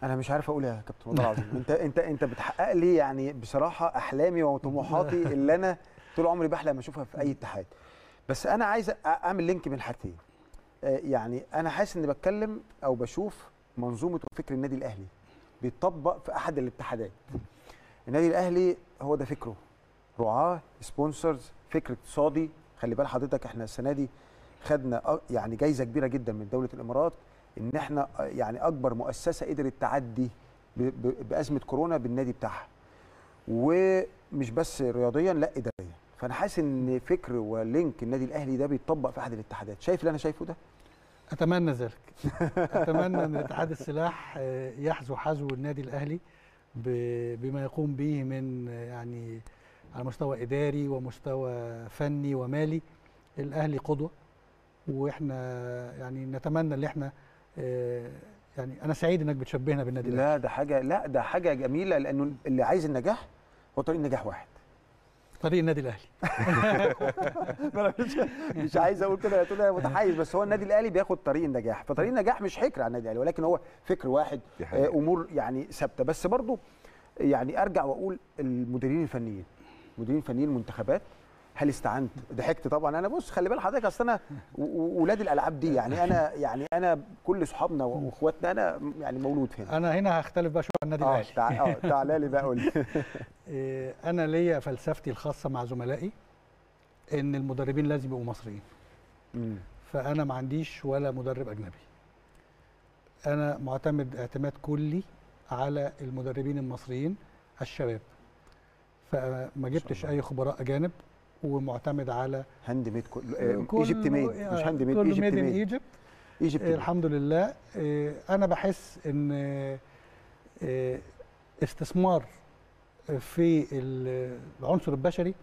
انا مش عارف اقول يا كابتن والله العظيم انت انت انت بتحقق لي يعني بصراحه احلامي وطموحاتي اللي انا طول عمري بحلم اشوفها في اي اتحاد بس انا عايز أ- اعمل لينك بين حاجتين آه، يعني انا حاسس اني بتكلم او بشوف منظومه وفكر النادي الاهلي بيطبق في احد الاتحادات النادي الاهلي هو ده فكره رعاه سبونسرز فكر اقتصادي خلي بال حضرتك احنا السنه دي خدنا أ- يعني جايزه كبيره جدا من دوله الامارات ان احنا أ- يعني اكبر مؤسسه قدرت تعدي ب- ب- بازمه كورونا بالنادي بتاعها ومش بس رياضيا لا اداريا فانا حاسس ان فكر ولينك النادي الاهلي ده بيتطبق في احد الاتحادات شايف اللي انا شايفه ده اتمنى ذلك اتمنى ان اتحاد السلاح آه، يحذو حذو النادي الاهلي ب- بما يقوم به من آه، يعني على مستوى اداري ومستوى فني ومالي الاهلي قدوه واحنا يعني نتمنى ان احنا آه، يعني انا سعيد انك بتشبهنا بالنادي الاهلي لا ده حاجه لا ده حاجه جميله لانه اللي عايز النجاح هو طريق النجاح واحد طريق النادي الاهلي ما أنا مش, مش عايز اقول كده تقول انا متحيز بس هو النادي الاهلي بياخد طريق النجاح فطريق النجاح مش حكر على النادي الاهلي ولكن هو فكر واحد دي حقيقة. آه، امور يعني ثابته بس برضو يعني ارجع واقول المديرين الفنيين مديرين الفنيين المنتخبات هل استعنت ضحكت طبعا انا بص خلي بال حضرتك اصل انا و- و- ولاد الالعاب دي يعني انا يعني انا كل اصحابنا واخواتنا انا يعني مولود هنا انا هنا هختلف بقى شويه عن النادي اه الاهلي تع- اه تعالى لي بقى قول لي آه، انا ليا فلسفتي الخاصه مع زملائي ان المدربين لازم يبقوا مصريين مم. فانا ما عنديش ولا مدرب اجنبي انا معتمد اعتماد كلي على المدربين المصريين الشباب فما جبتش الله. اي خبراء اجانب ومعتمد على هاند ميد كل كل- ايجيبت ميد مش هاند ميد كله ايجيبت ميد ان ميد ايجيبت ايجيبت ميد الحمد لله آه، انا بحس ان آه، استثمار في ال- العنصر البشري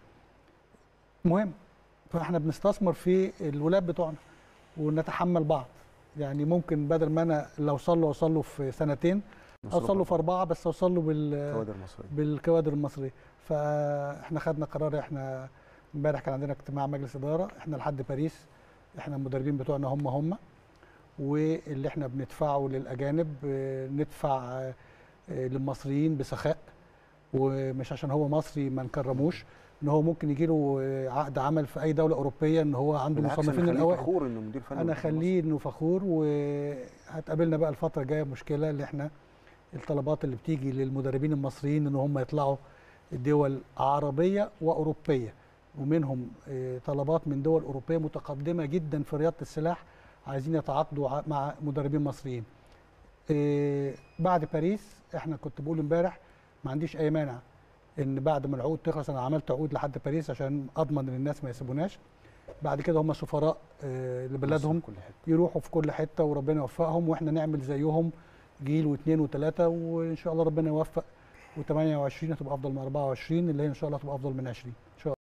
مهم فاحنا بنستثمر في الولاد بتوعنا ونتحمل بعض يعني ممكن بدل ما انا لو اوصل له اوصل له في سنتين اوصل له في اربعه بس اوصل له بال كوادر مصريه بالكوادر المصريه فاحنا خدنا قرار احنا امبارح كان عندنا اجتماع مجلس اداره احنا لحد باريس احنا المدربين بتوعنا هم هم واللي احنا بندفعه للاجانب آه، ندفع آه، آه، للمصريين بسخاء ومش عشان هو مصري ما نكرموش ان هو ممكن يجي له عقد عمل في اي دوله اوروبيه ان هو عنده بالعكس مصنفين انا خليه الاوائل فخور انه مدير فني انا منتخب مصر. خليه انه فخور وهتقابلنا بقى الفتره الجايه مشكله اللي احنا الطلبات اللي بتيجي للمدربين المصريين ان هم يطلعوا دول عربيه واوروبيه ومنهم آه، طلبات من دول اوروبيه متقدمه جدا في رياضه السلاح عايزين يتعاقدوا ع- مع مدربين مصريين آه، بعد باريس احنا كنت بقول امبارح ما عنديش اي مانع ان بعد ما العقود تخلص انا عملت عقود لحد باريس عشان اضمن ان الناس ما يسيبوناش بعد كده هم سفراء آه، لبلادهم مصر في كل حته يروحوا في كل حته وربنا يوفقهم واحنا نعمل زيهم جيل واثنين وثلاثه وان شاء الله ربنا يوفق و28 هتبقى افضل من 24 اللي هي ان شاء الله هتبقى افضل من 20 ان شاء الله